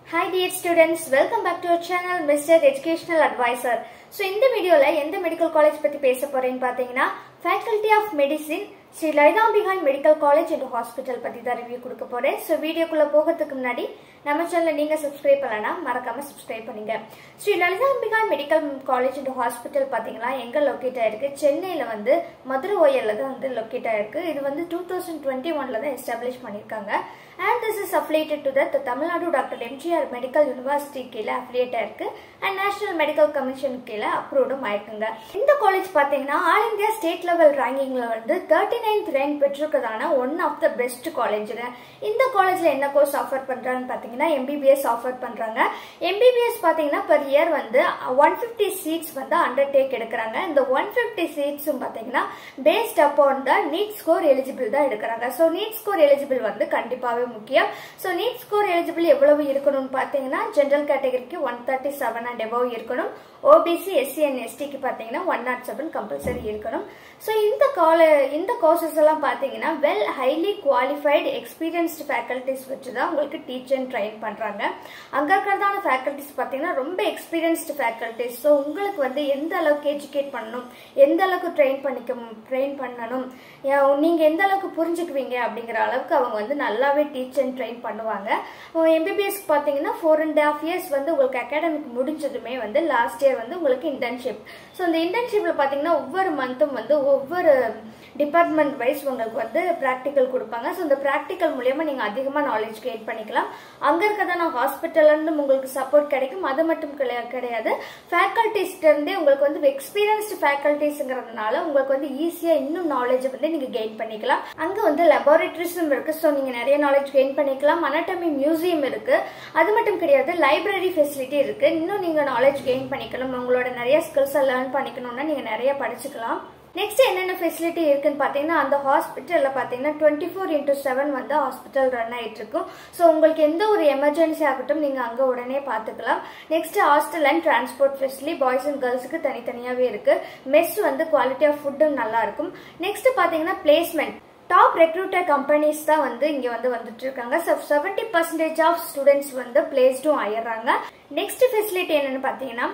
hi dear students welcome back to channel mister educational advisor so இந்த வீடியோவில் எந்த medical college பற்றி பேச போறேன்னு பார்த்தீங்கன்னா faculty of medicine Sri Lalithambigai medical college and hospital பற்றி தான் ரிவ்யூ கொடுக்க போகிறேன் ஸோ வீடியோக்குள்ளே போகிறதுக்கு முன்னாடி நம்ம சேனலில் நீங்கள் சப்ஸ்கிரைப் பண்ணலன்னா மறக்காமல் சப்ஸ்கிரைப் பண்ணுங்க Sri Lalithambigai medical college and hospital பார்த்தீங்கன்னா எங்கே லொக்கேட் ஆயிருக்கு சென்னையில் வந்து மதுரை ஓயலில் தான் வந்து லொக்கேட் ஆயிருக்கு இது வந்து டூ தௌசண்ட் டுவெண்ட்டி ஒனில் தான் எஸ்டாப்ளிஷ் பண்ணியிருக்காங்க and this is affiliated to the Tamil Nadu doctor MGR medical university கீழே அஃபிலியேட் ஆயிருக்கு அண்ட் நேஷனல் மெடிக்கல் கமிஷன் கீழே அப்ரூவ்டும் ஆயிருக்குங்க இந்த காலேஜ் பார்த்தீங்கன்னா ஆல் இந்தியா ஸ்டேட் லெவல் ரேங்கிங்கில் வந்து தேர்ட்டி நைன்த் ரேங்க் பெற்றிருக்கிறதான ஒன் ஆஃப் த பெஸ்ட் காலேஜுங்க இந்த காலேஜில் என்ன கோர்ஸ் ஆஃபர் பண்ணுறாங்கன்னு பார்த்தீங்கன்னா எம்பிபிஎஸ் ஆஃபர் பண்ணுறாங்க எம்பிபிஎஸ் பார்த்தீங்கன்னா பர் இயர் வந்து ஒன் ஃபிஃப்டி சீட்ஸ் வந்து அண்டர்டேக் எடுக்கிறாங்க இந்த ஒன் ஃபிஃப்டி சீட்ஸும் பார்த்தீங்கன்னா based upon the NEET score eligible தான் எடுக்கிறாங்க ஸோ நீட் ஸ்கோர் எலிஜிபிள் வந்து கண்டிப்பாகவே முக்கியம் ஸோ நீட் ஸ்கோர் எலிஜிபிள் எவ்வளவு இருக்கணும்னு பார்த்தீங்கன்னா ஜென்ரல் கேட்டகரிக்கு one thirty seven and above இருக்கணும் ஓபிசி எஸ்சி அண்ட் எஸ்டிக்கு பார்த்தீங்கன்னா ஒன் நாட் செவன் கம்பல்சரி இருக்கணும் ஸோ இந்த கால இந்த கோர்சஸ் எல்லாம் பார்த்தீங்கன்னா well highly qualified experienced faculties வச்சு தான் உங்களுக்கு டீச் அண்ட் ட்ரைன் பண்ணுறாங்க அங்கே இருக்கிறதான ஃபேக்கல்டிஸ் பார்த்தீங்கன்னா ரொம்ப எக்ஸ்பீரியன்ஸ்டு ஃபேக்கல்டிஸ் ஸோ உங்களுக்கு வந்து எந்த அளவுக்கு எஜுகேட் பண்ணணும் எந்த அளவுக்கு ட்ரெயின் பண்ணிக்க ட்ரெயின் பண்ணணும் நீங்கள் எந்த அளவுக்கு புரிஞ்சுக்குவீங்க அப்படிங்கிற அளவுக்கு அவங்க வந்து நல்லாவே டீச் அண்ட் ட்ரெயின் பண்ணுவாங்க எம்பிபிஎஸ் பார்த்தீங்கன்னா ஃபோர் அண்ட் ஹாஃப் இயர்ஸ் வந்து உங்களுக்கு அகாடமிக் முடிஞ்சதுமே வந்து லாஸ்ட் இயர் வந்து உங்களுக்கு இன்டர்ன்ஷிப் ஸோ இந்த இன்டர்ன்ஷிப்பில் பார்த்தீங்கன்னா ஒவ்வொரு மந்த்தும் வந்து ஒவ்வொரு டிபார்ட்மெண்ட் வைஸ் உங்களுக்கு வந்து ப்ராக்டிக்கல் கொடுப்பாங்க ஸோ இந்த ப்ராக்டிக்கல் மூலயமா நீங்கள் அதிகமாக நாலேஜ் கெயின் பண்ணிக்கலாம் அங்கே இருக்கிறதான ஹாஸ்பிட்டல்லேருந்து உங்களுக்கு சப்போர்ட் கிடைக்கும் அது மட்டும் கிடையாது ஃபேக்கல்டிஸ்டேருந்தே உங்களுக்கு வந்து எக்ஸ்பீரியன்ஸ்டு ஃபேக்கல்டிஸ்ங்கிறதுனால உங்களுக்கு வந்து ஈஸியாக இன்னும் நாலேஜ் வந்து நீங்கள் கெயின் பண்ணிக்கலாம் அங்கே வந்து லெபார்டரிஸும் இருக்குது ஸோ நீங்கள் நிறைய நாலேஜ் கெயின் பண்ணிக்கலாம் அனாட்டமி மியூசியம் இருக்குது அது மட்டும் கிடையாது லைப்ரரி ஃபெசிலிட்டி இருக்குது இன்னும் நீங்கள் நாலேஜ் கெயின் பண்ணிக்கணும் உங்களோட நிறைய ஸ்கில்ஸை லேர்ன் பண்ணிக்கணும்னா நீங்கள் நிறைய படிச்சுக்கலாம் நெக்ஸ்ட் என்னென்ன ஃபெசிலிட்டி இருக்குன்னு பார்த்தீங்கன்னா அந்த ஹாஸ்பிட்டலில் பார்த்தீங்கன்னா டுவெண்ட்டி ஃபோர் இன்டூ செவன் வந்து ஹாஸ்பிட்டல் ரன் ஆகிட்டு இருக்கும் ஸோ உங்களுக்கு எந்த ஒரு எமர்ஜென்சி ஆகட்டும் நீங்கள் அங்கே உடனே பார்த்துக்கலாம் next hostel and transport facility boys and கேர்ள்ஸுக்கு தனித்தனியாகவே இருக்கு மெஸ் வந்து குவாலிட்டி ஆஃப் ஃபுட்டும் நல்லா இருக்கும் நெக்ஸ்ட் பார்த்தீங்கன்னா பிளேஸ்மெண்ட் டாப் ரெக்ரூட்டர் கம்பெனிஸ் தான் வந்து இங்கே வந்து வந்துட்டு இருக்காங்க so seventy percentage of students வந்து பிளேஸ்டும் ஆயிடுறாங்க நெக்ஸ்ட் ஃபெசிலிட்டி என்னன்னு பார்த்தீங்கன்னா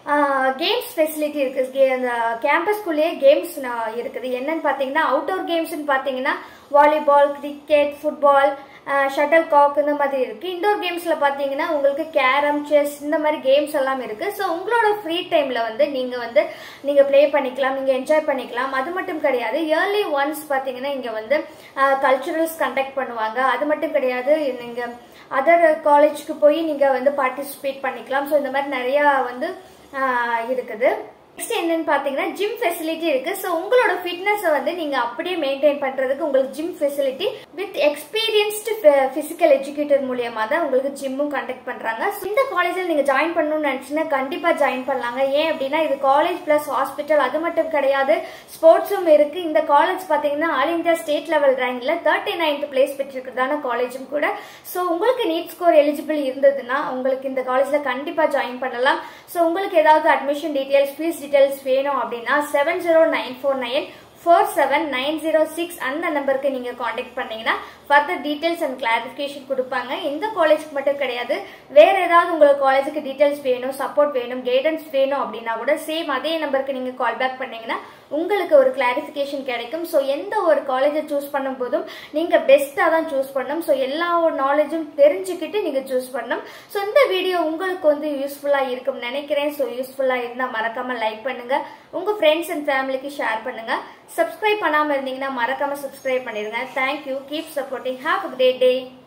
கேம்ஸ் ஃபெசிலிட்டி இருக்குது அந்த கேம்பஸ்குள்ளேயே கேம்ஸ் இருக்குது என்னன்னு பார்த்தீங்கன்னா அவுட்டோர் கேம்ஸ்னு பார்த்தீங்கன்னா volleyball cricket football shuttlecock இந்த மாதிரி இருக்கு இண்டோர் கேம்ஸ்ல பாத்தீங்கன்னா உங்களுக்கு கேரம் செஸ் இந்த மாதிரி கேம்ஸ் எல்லாம் இருக்கு ஸோ உங்களோட ஃப்ரீ டைம்ல வந்து நீங்க வந்து நீங்க ப்ளே பண்ணிக்கலாம் நீங்க என்ஜாய் பண்ணிக்கலாம் அது மட்டும் கிடையாது இயர்லி ஒன்ஸ் பாத்தீங்கன்னா இங்க வந்து கல்ச்சுரல்ஸ் கண்டக்ட் பண்ணுவாங்க அது மட்டும் கிடையாது நீங்க அதர் காலேஜ்க்கு போய் நீங்க வந்து பார்ட்டிசிபேட் பண்ணிக்கலாம் ஸோ இந்த மாதிரி நிறைய வந்து இருக்குது நெக்ஸ்ட் என்னன்னு பாத்தீங்கன்னா ஜிம் ஃபெசிலிட்டி இருக்கு ஸோ உங்களோட ஃபிட்னஸை வந்து நீங்க அப்படியே மெயின்டைன் பண்றதுக்கு உங்களுக்கு gym facility with experienced physical educator மூலியமா தான் உங்களுக்கு ஜிம்மும் கண்டக்ட் பண்றாங்க இந்த காலேஜில் நீங்க ஜாயின் பண்ணணும்னு நினைச்சுன்னா கண்டிப்பா ஜாயின் பண்ணலாங்க ஏன் அப்படின்னா இது காலேஜ் பிளஸ் ஹாஸ்பிட்டல் அது மட்டும் கிடையாது ஸ்போர்ட்ஸும் இருக்கு இந்த காலேஜ் பாத்தீங்கன்னா ஆல் இந்தியா ஸ்டேட் லெவல் ரேங்க்ல தேர்ட்டி நைன்த் பிளேஸ் பெற்றிருக்கிறதான காலேஜும் கூட ஸோ உங்களுக்கு நீட் ஸ்கோர் எலிஜிபிள் இருந்ததுன்னா உங்களுக்கு இந்த காலேஜ்ல கண்டிப்பா ஜாயின் பண்ணலாம் ஸோ உங்களுக்கு ஏதாவது அட்மிஷன் டீடைல்ஸ் ஃபீஸ் டீடைல்ஸ் வேணும் அப்படின்னா seven zero nine four nine four seven nine zero six அந்த நம்பருக்கு நீங்கள் காண்டாக்ட் பண்ணீங்கன்னா ஃபர்தர் டீட்டெயில்ஸ் அண்ட் கிளாரிஃபிகேஷன் கொடுப்பாங்க இந்த காலேஜ்க்கு மட்டும் கிடையாது வேற ஏதாவது உங்களுக்கு காலேஜுக்கு டீட்டெயில்ஸ் வேணும் சப்போர்ட் வேணும் கைடன்ஸ் வேணும் அப்படின்னா கூட சேம் அதே நம்பருக்கு நீங்கள் கால் பேக் பண்ணீங்கன்னா உங்களுக்கு ஒரு கிளாரிஃபிகேஷன் கிடைக்கும் ஸோ எந்த ஒரு காலேஜை சூஸ் பண்ணும் போதும் நீங்கள் பெஸ்ட்டாக தான் சூஸ் பண்ணணும் ஸோ எல்லா நாலேஜும் தெரிஞ்சுக்கிட்டு நீங்கள் சூஸ் பண்ணணும் ஸோ இந்த வீடியோ உங்களுக்கு வந்து யூஸ்ஃபுல்லாக இருக்கும்னு நினைக்கிறேன் ஸோ யூஸ்ஃபுல்லாக இருந்தால் மறக்காமல் லைக் பண்ணுங்க உங்கள் ஃப்ரெண்ட்ஸ் அண்ட் ஃபேமிலிக்கு ஷேர் பண்ணுங்க சப்ஸ்கிரைப் பண்ணாமல் இருந்தீங்கன்னா மறக்காமல் சப்ஸ்கிரைப் பண்ணிடுங்க thank you keep supporting have a great day